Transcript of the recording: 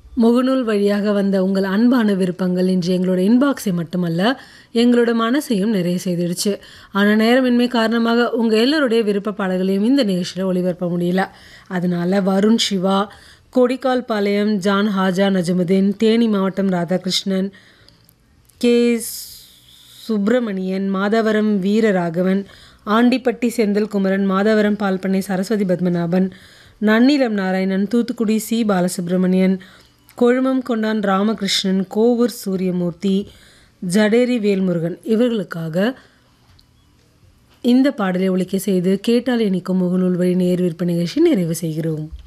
முகநூல் வழியாக வந்த உங்கள் அன்பான விருப்பங்கள் இன்று எங்களோட இன்பாக்ஸை மட்டுமல்ல எங்களோட மனசையும் நிறைய செய்திடுச்சு ஆனால் நேரமின்மை காரணமாக உங்கள் எல்லோருடைய விருப்ப பாடல்களையும் இந்த நிகழ்ச்சியில் ஒளிபரப்ப முடியல அதனால வருண் சிவா கொடிக்கால் பாளையம் ஜான் ஹாஜா நஜமுதீன் தேனி மாவட்டம் ராதாகிருஷ்ணன் கே சுப்பிரமணியன் மாதவரம் வீரராகவன் ஆண்டிப்பட்டி செந்தில்குமரன் மாதவரம் பால்பண்ணை சரஸ்வதி பத்மநாபன் நன்னிலம் நாராயணன் தூத்துக்குடி சி பாலசுப்ரமணியன் கொழுமம் கொண்டான் ராமகிருஷ்ணன் கோவூர் சூரியமூர்த்தி ஜடேரி வேல்முருகன் இவர்களுக்காக இந்த பாடலை ஒழிக்க செய்து கேட்டால் இனிக்கும் முகநூல் வழி நேர் விற்பனை நிகழ்ச்சி நிறைவு செய்கிறோம்